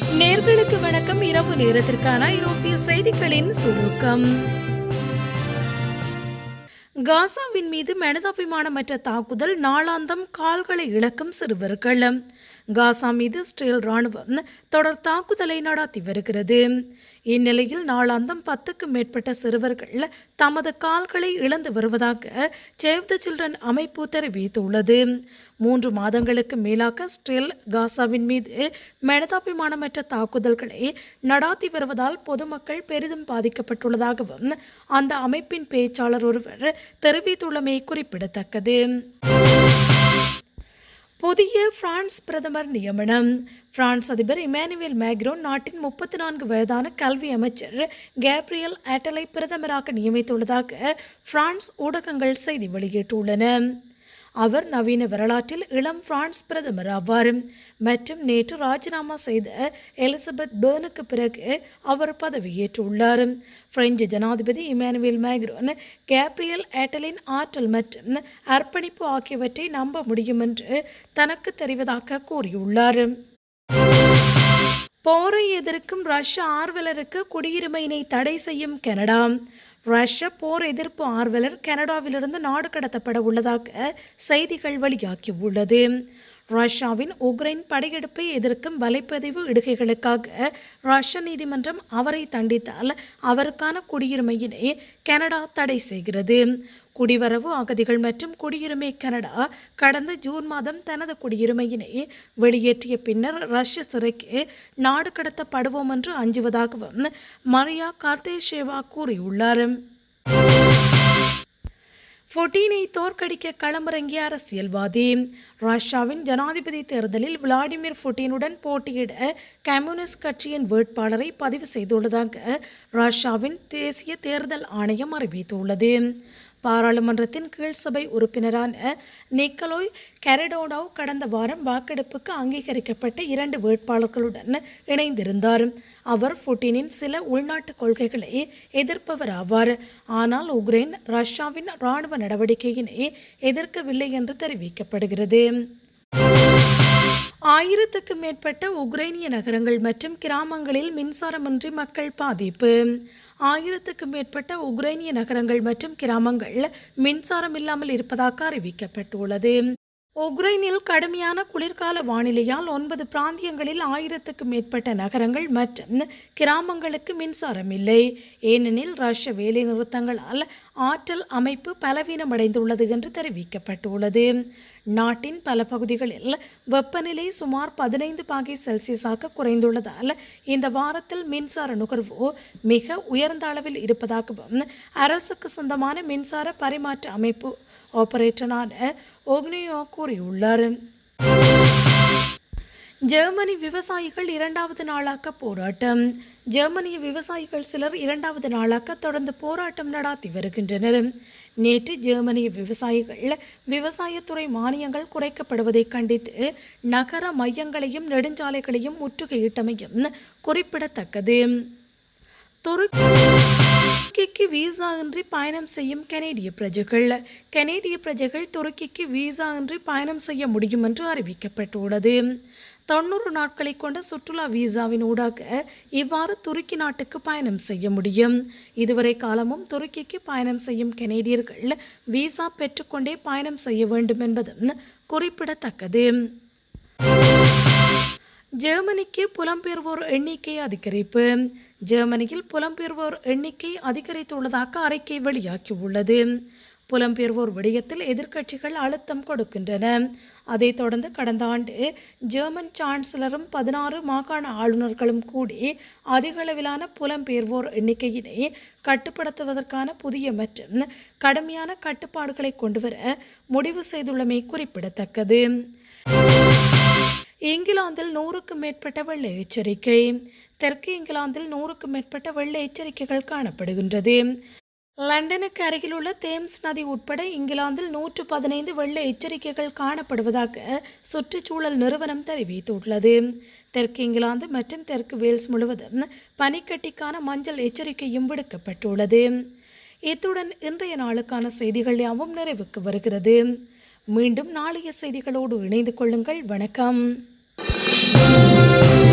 நேர்களுக்கு வணக்கம் இரவு நேரத்திற்கான ஐரோப்பிய செய்திகளின் சுருக்கம் காசாவின் மீது மனிதாபிமானமற்ற தாக்குதல் நாளாந்தம் கால்களை இழக்கும் சிறுவர்கள் காசா மீது இஸ்ரேல் ராணுவம் தொடர் தாக்குதலை நடாத்தி வருகிறது இந்நிலையில் நாளாந்தம் பத்துக்கும் மேற்பட்ட சிறுவர்கள் தமது கால்களை இழந்து வருவதாக சேவ் த சில்ட்ரன் அமைப்பு தெரிவித்துள்ளது மூன்று மாதங்களுக்கு மேலாக இஸ்ரேல் காசாவின் மீது மனிதாபிமானமற்ற தாக்குதல்களை நடாத்தி வருவதால் பொதுமக்கள் பெரிதும் பாதிக்கப்பட்டுள்ளதாகவும் அந்த அமைப்பின் பேச்சாளர் ஒருவர் தெரிவித்துள்ளமை குறிப்பிடத்தக்கது புதிய பிரான்ஸ் பிரதமர் நியமனம் பிரான்ஸ் அதிபர் இமானுவேல் மேக்ரோன் நாட்டின் முப்பத்தி நான்கு வயதான கல்வி அமைச்சர் கேப்ரியல் ஆட்டலை பிரதமராக நியமித்துள்ளதாக பிரான்ஸ் ஊடகங்கள் செய்தி வெளியிட்டுள்ளன அவர் நவீன வரலாற்றில் இளம் பிரான்ஸ் பிரதமர் ஆவார் மற்றும் நேற்று ராஜினாமா செய்த எலிசபெத் பேர்னுக்கு பிறகு அவர் பதவியேற்றுள்ளார் பிரெஞ்சு ஜனாதிபதி இமானுவேல் மேக்ரோன் கேப்ரியல் ஏட்டலின் ஆற்றல் மற்றும் அர்ப்பணிப்பு ஆகியவற்றை நம்ப முடியும் என்று தனக்கு தெரிவதாக கூறியுள்ளார் போரை எதிர்க்கும் ரஷ்ய ஆர்வலருக்கு குடியுரிமையினை தடை செய்யும் கனடா ரஷ்ய போர் எதிர்ப்பு ஆர்வலர் கனடாவிலிருந்து நாடு கடத்தப்பட உள்ளதாக செய்திகள் வெளியாகியுள்ளது ரஷ்யாவின் உக்ரைன் படையெடுப்பை எதிர்க்கும் வலைப்பதிவு இடுகைகளுக்காக ரஷ்ய நீதிமன்றம் அவரை தண்டித்தால் அவருக்கான குடியுரிமையினை கனடா தடை செய்கிறது குடிவரவு அகதிகள் மற்றும் குடியுரிமை கனடா கடந்த ஜூன் மாதம் தனது குடியுரிமையினை வெளியேற்றிய பின்னர் ரஷ்ய சிறைக்கு நாடு கடத்தப்படுவோம் என்று அஞ்சுவதாகவும் மரியா கார்தேஷேவா கூறியுள்ளார் புட்டினை தோற்கடிக்க களமிறங்கிய அரசியல்வாதி ரஷ்யாவின் ஜனாதிபதி தேர்தலில் விளாடிமிர் புட்டினுடன் போட்டியிட கம்யூனிஸ்ட் கட்சியின் வேட்பாளரை பதிவு செய்துள்ளதாக ரஷ்யாவின் தேசிய தேர்தல் ஆணையம் அறிவித்துள்ளது பாராளுமன்றத்தின் கீழ் சபை உறுப்பினரான நிக்கலோய் கெரடோடாவ் கடந்த வாரம் வாக்கெடுப்புக்கு அங்கீகரிக்கப்பட்ட இரண்டு வேட்பாளர்களுடன் இணைந்திருந்தார் அவர் புட்டினின் சில உள்நாட்டு கொள்கைகளை எதிர்ப்பவர் ஆவார் ஆனால் உக்ரைன் ரஷ்யாவின் இராணுவ நடவடிக்கையினை எதிர்க்கவில்லை என்று தெரிவிக்கப்படுகிறது ஆயிரத்துக்கும் மேற்பட்ட உக்ரைனிய நகரங்கள் மற்றும் கிராமங்களில் மின்சாரமின்றி மக்கள் பாதிப்பு ஆயிரத்துக்கும் மேற்பட்ட உக்ரைனிய நகரங்கள் மற்றும் கிராமங்கள் மின்சாரம் இல்லாமல் இருப்பதாக அறிவிக்கப்பட்டுள்ளது உக்ரைனில் கடுமையான குளிர்கால வானிலையால் ஒன்பது பிராந்தியங்களில் ஆயிரத்துக்கும் மேற்பட்ட நகரங்கள் மற்றும் கிராமங்களுக்கு மின்சாரம் இல்லை ஏனெனில் ரஷ்ய வேலைநிறுத்தங்களால் ஆற்றல் அமைப்பு பலவீனமடைந்துள்ளது என்று தெரிவிக்கப்பட்டுள்ளது நாட்டின் பல பகுதிகளில் வெப்பநிலை சுமார் பதினைந்து பாகை செல்சியஸாக குறைந்துள்ளதால் இந்த வாரத்தில் மின்சார நுகர்வு மிக உயர்ந்த அளவில் இருப்பதாகவும் அரசுக்கு சொந்தமான மின்சார பரிமாற்ற அமைப்பு ஆபரேட்டரான ஒக்னியோ கூறியுள்ளார் ஜெர்மனி விவசாயிகள் இரண்டாவது நாளாக போராட்டம் ஜெர்மனிய விவசாயிகள் சிலர் இரண்டாவது நாளாக தொடர்ந்து போராட்டம் நடாத்தி வருகின்றனர் நேற்று ஜெர்மனிய விவசாயிகள் விவசாயத்துறை மானியங்கள் குறைக்கப்படுவதை கண்டித்து நகர மையங்களையும் நெடுஞ்சாலைகளையும் முற்றுகையிட்டமையும் குறிப்பிடத்தக்கது துருக்கிக்கு விசா இன்றி பயணம் செய்யும் கனேடிய பிரஜைகள் கனேடிய பிரஜைகள் துருக்கிக்கு விசா இன்றி பயணம் செய்ய முடியும் என்று அறிவிக்கப்பட்டுள்ளது தொண்ணூறு நாட்களை கொண்ட சுற்றுலா விசாவின் ஊடாக இவ்வாறு துருக்கி நாட்டுக்கு பயணம் செய்ய முடியும் இதுவரை காலமும் துருக்கிக்கு பயணம் செய்யும் கனேடியர்கள் விசா பெற்றுக்கொண்டே பயணம் செய்ய வேண்டும் என்பதும் குறிப்பிடத்தக்கது ஜெர்மனிக்கு புலம்பெயர்வோர் எண்ணிக்கை அதிகரிப்பு ஜெர்மனியில் புலம்பெயர்வோர் எண்ணிக்கை அதிகரித்துள்ளதாக அறிக்கை வெளியாகியுள்ளது புலம்பெயர்வோர் விடயத்தில் எதிர்க்கட்சிகள் அழுத்தம் கொடுக்கின்றன அதைத் தொடர்ந்து கடந்த ஆண்டு ஜெர்மன் சான்சலரும் பதினாறு மாகாண ஆளுநர்களும் கூடி அதிகளவிலான புலம்பெயர்வோர் எண்ணிக்கையினை கட்டுப்படுத்துவதற்கான புதிய மற்றும் கடுமையான கட்டுப்பாடுகளை கொண்டுவர முடிவு செய்துள்ளமை குறிப்பிடத்தக்கது இங்கிலாந்தில் நூறுக்கும் மேற்பட்ட வெள்ள எச்சரிக்கை தெற்கு இங்கிலாந்தில் நூறுக்கும் மேற்பட்ட வெள்ள எச்சரிக்கைகள் காணப்படுகின்றது லண்டனுக்கு அருகிலுள்ள தேம்ஸ் நதி உட்பட இங்கிலாந்தில் நூற்று பதினைந்து வெள்ள எச்சரிக்கைகள் காணப்படுவதாக சுற்றுச்சூழல் நிறுவனம் தெரிவித்துள்ளது தெற்கு இங்கிலாந்து மற்றும் தெற்கு வேல்ஸ் முழுவதும் பனிக்கட்டிக்கான மஞ்சள் எச்சரிக்கையும் விடுக்கப்பட்டுள்ளது இத்துடன் இன்றைய நாளுக்கான செய்திகள் யாவும் நிறைவுக்கு வருகிறது மீண்டும் நாளைய செய்திகளோடு இணைந்து கொள்ளுங்கள் வணக்கம்